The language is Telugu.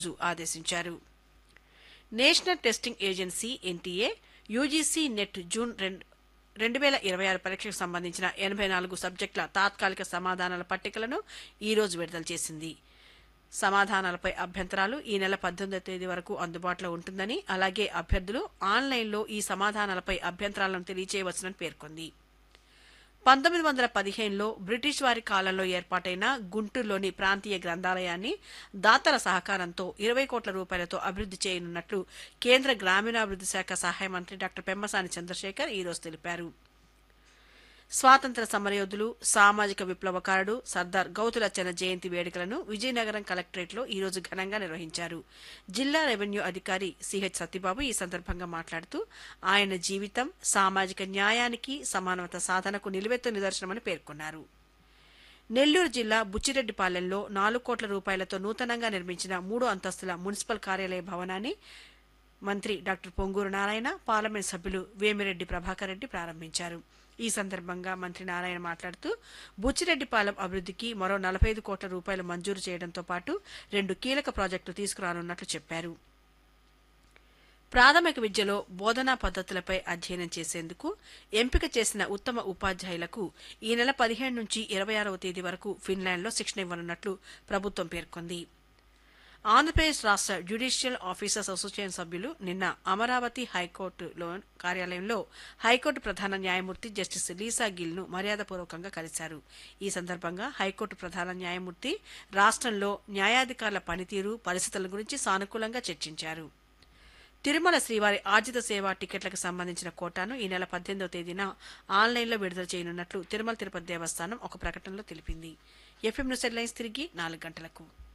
రోజు ఆదేశించారు National Testing Agency NTA UGC NET June రెండు రెండు వేల ఇరవై ఆరు పరీక్షకు సంబంధించిన ఎనభై నాలుగు సబ్జెక్టుల తాత్కాలిక సమాధానాల పట్టికలను ఈ రోజు విడుదల చేసింది సమాధానాలపై అభ్యంతరాలు ఈ నెల పద్దెనిమిదవ తేదీ వరకు అందుబాటులో ఉంటుందని అలాగే అభ్యర్థులు ఆన్లైన్లో ఈ సమాధానాలపై అభ్యంతరాలను తెలియజేయవచ్చునని పేర్కొంది పంతొమ్మిది వందల పదిహేనులో బ్రిటిష్ వారి కాలంలో ఏర్పాటైన గుంటూరులోని ప్రాంతీయ గ్రంథాలయాన్ని దాతల సహకారంతో ఇరవై కోట్ల రూపాయలతో అభివృద్ధి చేయనున్నట్లు కేంద్ర గ్రామీణాభివృద్ధి శాఖ సహాయ మంత్రి డాక్టర్ పెమ్మసాని చంద్రశేఖర్ ఈరోజు తెలిపారు స్వాతంత్ర సమరయోధులు సామాజిక విప్లవకారుడు సర్దార్ గౌతులచ్చన్న జయంతి వేడుకలను విజయనగరం కలెక్టరేట్లో ఈ రోజు ఘనంగా నిర్వహించారు జిల్లా రెవెన్యూ అధికారి సిహెచ్ సత్యబాబు ఈ సందర్భంగా మాట్లాడుతూ ఆయన జీవితం సామాజిక న్యాయానికి సమానత సాధనకు నిలువెత్తు నిదర్శనమని పేర్కొన్నారు నెల్లూరు జిల్లా బుచ్చిరెడ్డిపాలెంలో నాలుగు కోట్ల రూపాయలతో నూతనంగా నిర్మించిన మూడు అంతస్తుల మున్సిపల్ కార్యాలయ భవనాన్ని మంత్రి డాక్టర్ పొంగూరు నారాయణ పార్లమెంట్ సభ్యులు వేమిరెడ్డి ప్రభాకర్ రెడ్డి ప్రారంభించారు ఈ సందర్భంగా మంత్రి నారాయణ మాట్లాడుతూ బుచ్చిరెడ్డిపాలెం అభివృద్ధికి మరో నలభై ఐదు కోట్ల రూపాయలు మంజూరు చేయడంతో పాటు రెండు కీలక ప్రాజెక్టులు తీసుకురానున్నట్లు చెప్పారు ప్రాథమిక విద్యలో బోధనా పద్ధతులపై అధ్యయనం చేసేందుకు ఎంపిక చేసిన ఉత్తమ ఉపాధ్యాయులకు ఈ నెల పదిహేను నుంచి ఇరవై ఆరవ తేదీ వరకు ఫిన్లాండ్లో శిక్షణ ఇవ్వనున్నట్లు ప్రభుత్వం పేర్కొంది ఆంధ్రప్రదేశ్ రాష్ట్ర జ్యుడిషియల్ ఆఫీసర్స్ అసోసియేషన్ సభ్యులు నిన్న అమరావతి హైకోర్టులో కార్యాలయంలో హైకోర్టు ప్రధాన న్యాయమూర్తి జస్టిస్ లీసా గిల్ను మర్యాదపూర్వకంగా కలిశారు ఈ సందర్భంగా హైకోర్టు ప్రధాన న్యాయమూర్తి రాష్ట్రంలో న్యాయాధికారుల పనితీరు పరిస్థితుల గురించి సానుకూలంగా చర్చించారు తిరుమల శ్రీవారి ఆర్జిత సేవా టికెట్లకు సంబంధించిన కోటాను ఈ నెల పద్దెనిమిదవ తేదీన ఆన్లైన్లో విడుదల చేయనున్నట్లు తిరుమల తిరుపతి దేవస్థానం ఒక ప్రకటనలో తెలిపింది ఎఫ్ఎం న్యూస్ హెడ్లైన్స్ తిరిగి నాలుగు గంటలకు